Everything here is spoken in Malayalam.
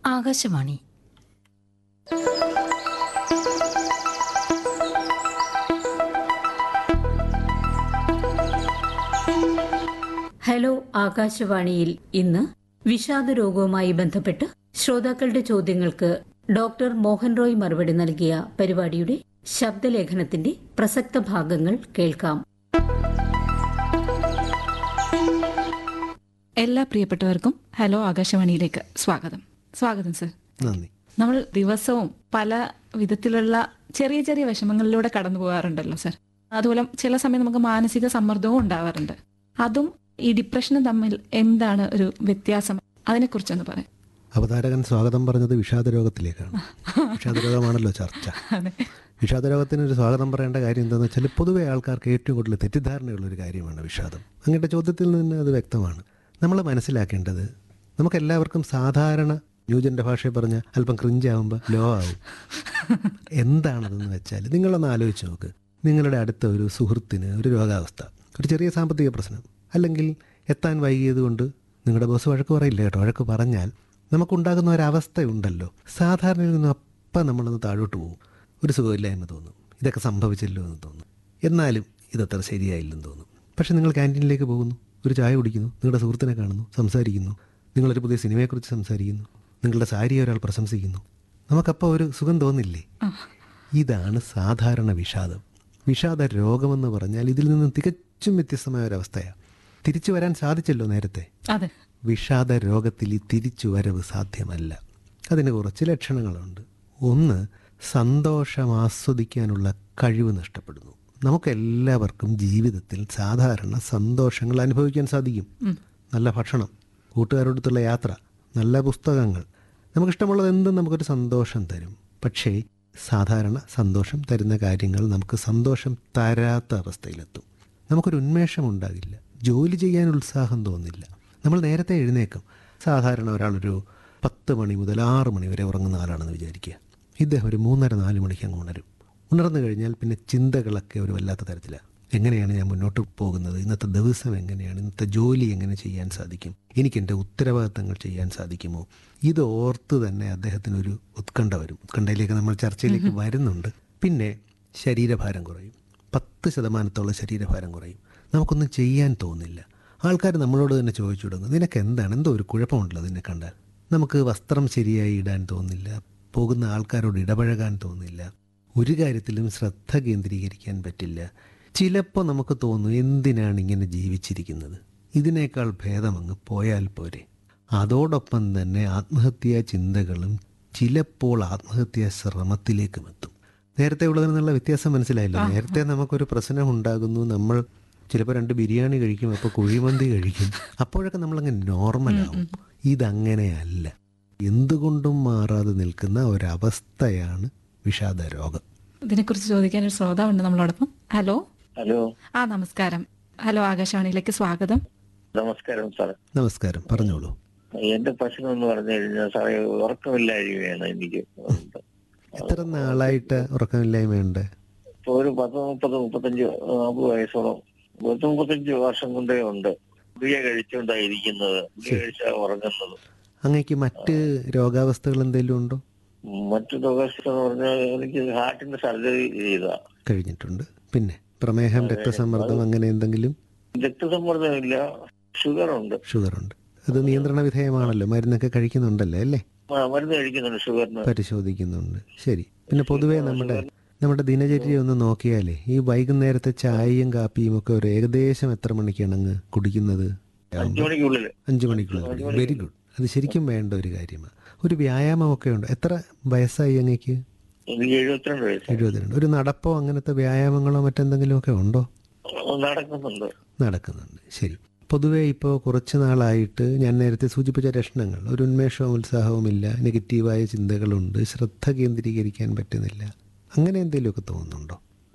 ആകാശവാണി ഹലോ ആകാശവാണിയിൽ ഇന്ന് വിഷാദ രോഗവുമായി ബന്ധപ്പെട്ട് ശ്രോതാക്കളുടെ ചോദ്യങ്ങൾക്ക് ഡോക്ടർ മോഹൻ റോയ് മറുപടി നൽകിയ പരിപാടിയുടെ ശബ്ദലേഖനത്തിന്റെ പ്രസക്ത ഭാഗങ്ങൾ കേൾക്കാം എല്ലാ പ്രിയപ്പെട്ടവർക്കും ഹലോ ആകാശവാണിയിലേക്ക് സ്വാഗതം സ്വാഗതം സർ നന്ദി നമ്മൾ ദിവസവും പല വിധത്തിലുള്ള ചെറിയ ചെറിയ വിഷമങ്ങളിലൂടെ കടന്നു പോകാറുണ്ടല്ലോ സർ അതുപോലെ ചില സമയം നമുക്ക് മാനസിക സമ്മർദ്ദവും ഉണ്ടാവാറുണ്ട് അതും ഈ ഡിപ്രഷനും തമ്മിൽ എന്താണ് ഒരു വ്യത്യാസം അതിനെക്കുറിച്ചൊന്ന് പറയാം അവതാരകൻ സ്വാഗതം പറഞ്ഞത് വിഷാദരോഗത്തിലേക്കാണ് വിഷാദരോഗമാണല്ലോ ചർച്ച അതെ വിഷാദരോഗത്തിന് ഒരു സ്വാഗതം പറയേണ്ട കാര്യം എന്താണെന്ന് വെച്ചാൽ പൊതുവെ ആൾക്കാർക്ക് ഏറ്റവും കൂടുതൽ തെറ്റിദ്ധാരണയുള്ള ഒരു കാര്യമാണ് വിഷാദം അങ്ങയുടെ ചോദ്യത്തിൽ നിന്ന് അത് വ്യക്തമാണ് നമ്മൾ മനസ്സിലാക്കേണ്ടത് നമുക്കെല്ലാവർക്കും സാധാരണ ന്യൂജൻ്റെ ഭാഷയിൽ പറഞ്ഞ അല്പം ക്രിഞ്ചാവുമ്പോൾ ലോ ആവും എന്താണതെന്ന് വെച്ചാൽ നിങ്ങളൊന്ന് ആലോചിച്ച് നോക്ക് നിങ്ങളുടെ അടുത്ത ഒരു സുഹൃത്തിന് ഒരു രോഗാവസ്ഥ ഒരു ചെറിയ സാമ്പത്തിക പ്രശ്നം അല്ലെങ്കിൽ എത്താൻ വൈകിയത് കൊണ്ട് നിങ്ങളുടെ ബോസ് വഴക്ക് പറയില്ല കേട്ടോ വഴക്ക് പറഞ്ഞാൽ നമുക്കുണ്ടാകുന്ന ഒരവസ്ഥയുണ്ടല്ലോ സാധാരണയിൽ നിന്നും അപ്പം നമ്മളൊന്ന് താഴോട്ട് പോകും ഒരു സുഖമില്ലായ്മ തോന്നും ഇതൊക്കെ സംഭവിച്ചല്ലോ എന്ന് തോന്നും എന്നാലും ഇതത്ര ശരിയായില്ലെന്ന് തോന്നും പക്ഷെ നിങ്ങൾ ക്യാൻറ്റീനിലേക്ക് പോകുന്നു ഒരു ചായ കുടിക്കുന്നു നിങ്ങളുടെ സുഹൃത്തിനെ കാണുന്നു സംസാരിക്കുന്നു നിങ്ങളൊരു പുതിയ സിനിമയെക്കുറിച്ച് സംസാരിക്കുന്നു നിങ്ങളുടെ സാരി ഒരാൾ പ്രശംസിക്കുന്നു നമുക്കപ്പോൾ ഒരു സുഖം തോന്നില്ലേ ഇതാണ് സാധാരണ വിഷാദം വിഷാദ രോഗമെന്ന് പറഞ്ഞാൽ ഇതിൽ നിന്ന് തികച്ചും വ്യത്യസ്തമായ ഒരവസ്ഥയാണ് തിരിച്ചു വരാൻ സാധിച്ചല്ലോ നേരത്തെ അതെ വിഷാദ രോഗത്തിൽ ഈ തിരിച്ചു വരവ് സാധ്യമല്ല അതിന് കുറച്ച് ലക്ഷണങ്ങളുണ്ട് ഒന്ന് സന്തോഷം ആസ്വദിക്കാനുള്ള കഴിവ് നഷ്ടപ്പെടുന്നു നമുക്കെല്ലാവർക്കും ജീവിതത്തിൽ സാധാരണ സന്തോഷങ്ങൾ അനുഭവിക്കാൻ സാധിക്കും നല്ല ഭക്ഷണം കൂട്ടുകാരോടത്തുള്ള യാത്ര നല്ല പുസ്തകങ്ങൾ നമുക്കിഷ്ടമുള്ളത് എന്തും നമുക്കൊരു സന്തോഷം തരും പക്ഷേ സാധാരണ സന്തോഷം തരുന്ന കാര്യങ്ങൾ നമുക്ക് സന്തോഷം തരാത്ത അവസ്ഥയിലെത്തും നമുക്കൊരു ഉന്മേഷം ഉണ്ടാകില്ല ജോലി ചെയ്യാൻ ഉത്സാഹം തോന്നില്ല നമ്മൾ നേരത്തെ എഴുന്നേക്കും സാധാരണ ഒരാളൊരു പത്ത് മണി മുതൽ ആറ് മണി വരെ ഉറങ്ങുന്ന ആളാണെന്ന് വിചാരിക്കുക ഇദ്ദേഹം ഒരു മൂന്നര നാല് മണിക്ക് അങ്ങ് ഉണരും ഉണർന്നു കഴിഞ്ഞാൽ പിന്നെ ചിന്തകളൊക്കെ ഒരു വല്ലാത്ത തരത്തിലാണ് എങ്ങനെയാണ് ഞാൻ മുന്നോട്ട് പോകുന്നത് ഇന്നത്തെ ദിവസം എങ്ങനെയാണ് ഇന്നത്തെ ജോലി എങ്ങനെ ചെയ്യാൻ സാധിക്കും എനിക്ക് എൻ്റെ ഉത്തരവാദിത്തങ്ങൾ ചെയ്യാൻ സാധിക്കുമോ ഇത് ഓർത്ത് തന്നെ അദ്ദേഹത്തിനൊരു ഉത്കണ്ഠ വരും ഉത്കണ്ഠയിലേക്ക് നമ്മൾ ചർച്ചയിലേക്ക് വരുന്നുണ്ട് പിന്നെ ശരീരഭാരം കുറയും പത്ത് ശതമാനത്തോളം ശരീരഭാരം കുറയും നമുക്കൊന്നും ചെയ്യാൻ തോന്നില്ല ആൾക്കാർ നമ്മളോട് തന്നെ ചോദിച്ചു തുടങ്ങും നിനക്ക് എന്താണ് എന്തോ ഒരു കുഴപ്പമുണ്ടല്ലോ നിന്നെ കണ്ടാൽ നമുക്ക് വസ്ത്രം ശരിയായി ഇടാൻ തോന്നില്ല പോകുന്ന ആൾക്കാരോട് ഇടപഴകാൻ തോന്നില്ല ഒരു കാര്യത്തിലും ശ്രദ്ധ കേന്ദ്രീകരിക്കാൻ പറ്റില്ല ചിലപ്പോൾ നമുക്ക് തോന്നും എന്തിനാണ് ഇങ്ങനെ ജീവിച്ചിരിക്കുന്നത് ഇതിനേക്കാൾ ഭേദമങ്ങ് പോയാൽ പോരെ അതോടൊപ്പം തന്നെ ആത്മഹത്യാ ചിന്തകളും ചിലപ്പോൾ ആത്മഹത്യാ ശ്രമത്തിലേക്കും എത്തും നേരത്തെ ഉള്ളതിൽ നിന്നുള്ള വ്യത്യാസം മനസ്സിലായില്ല നേരത്തെ നമുക്കൊരു പ്രശ്നം ഉണ്ടാകുന്നു നമ്മൾ ചിലപ്പോൾ രണ്ട് ബിരിയാണി കഴിക്കും അപ്പോൾ കുഴിമന്തി കഴിക്കും അപ്പോഴൊക്കെ നമ്മളങ്ങ് നോർമലാവും ഇതങ്ങനെയല്ല എന്തുകൊണ്ടും മാറാതെ നിൽക്കുന്ന ഒരവസ്ഥയാണ് വിഷാദ രോഗം ഇതിനെക്കുറിച്ച് ചോദിക്കാൻ ഒരു ശ്രോതാവുണ്ട് നമ്മളോടൊപ്പം ഹലോ ഹലോ ആ നമസ്കാരം ഹലോ ആകാശവാണിയിലേക്ക് സ്വാഗതം നമസ്കാരം സാറേ നമസ്കാരം പറഞ്ഞോളൂ എന്റെ പ്രശ്നം എന്ന് പറഞ്ഞു കഴിഞ്ഞാൽ സാറേ ഉറക്കമില്ലായ്മയാണ് എനിക്ക് ഉണ്ട്. എത്ര നാളായിട്ട് ഉറക്കമില്ലായ്മയുണ്ട് ഇപ്പൊ ഒരു പത്ത് മുപ്പത് മുപ്പത്തഞ്ച് നാൽപ്പത് വയസ്സോളം പത്ത് മുപ്പത്തഞ്ച് വർഷം കൊണ്ടേ ഉണ്ട് ഗുളിക കഴിച്ചുകൊണ്ടായിരിക്കുന്നത് ഗുളിക കഴിച്ചാൽ ഉറങ്ങുന്നത് അങ്ങേക്ക് മറ്റ് രോഗാവസ്ഥകൾ എന്തെങ്കിലും ഉണ്ടോ മറ്റു രോഗാവസ്ഥ എന്ന് പറഞ്ഞാൽ എനിക്ക് ഹാർട്ടിന്റെ സർജറി ചെയ്താ കഴിഞ്ഞിട്ടുണ്ട് പിന്നെ പ്രമേഹം രക്തസമ്മർദ്ദം അങ്ങനെ എന്തെങ്കിലും രക്തസമ്മർദ്ദമില്ല ഷുഗർ ഉണ്ട് ഷുഗർ ഉണ്ട് അത് നിയന്ത്രണ വിധേയമാണല്ലോ മരുന്നൊക്കെ കഴിക്കുന്നുണ്ടല്ലോ അല്ലേ ആ, മരുന്ന് കഴിക്കുന്നുണ്ട് ഷുഗറിന് പരിശോധിക്കുന്നുണ്ട് ശരി പിന്നെ പൊതുവേ നമ്മുടെ നമ്മുടെ ദിനചര്യ ഒന്ന് നോക്കിയാലേ ഈ വൈകുന്നേരത്തെ ചായയും കാപ്പിയും ഒക്കെ ഒരു ഏകദേശം എത്ര മണിക്കാണ് അങ്ങ് കുടിക്കുന്നത് അഞ്ചു മണിക്കുള്ളിൽ അഞ്ചു മണിക്കുള്ളിൽ കുടിക്കും വെരി ഗുഡ് അത് ശരിക്കും വേണ്ട ഒരു കാര്യമാണ് ഒരു വ്യായാമമൊക്കെ ഉണ്ട് എത്ര വയസ്സായി അങ്ങേക്ക് എനിക്ക് എഴുപത്തിരണ്ട് വയസ്സ് എഴുപത്തിരണ്ട് ഒരു നടപ്പോ അങ്ങനത്തെ വ്യായാമങ്ങളോ മറ്റെന്തെങ്കിലുമൊക്കെ ഉണ്ടോ നടക്കുന്നുണ്ട് നടക്കുന്നുണ്ട് ശരി പൊതുവേ ഇപ്പോൾ കുറച്ച് നാളായിട്ട് ഞാൻ നേരത്തെ സൂചിപ്പിച്ച ലക്ഷണങ്ങൾ ഒരു ഉന്മേഷവും ഉത്സാഹവും ഇല്ല നെഗറ്റീവായ ചിന്തകളുണ്ട് ശ്രദ്ധ കേന്ദ്രീകരിക്കാൻ പറ്റുന്നില്ല അങ്ങനെ എന്തെങ്കിലുമൊക്കെ തോന്നുന്നുണ്ടോ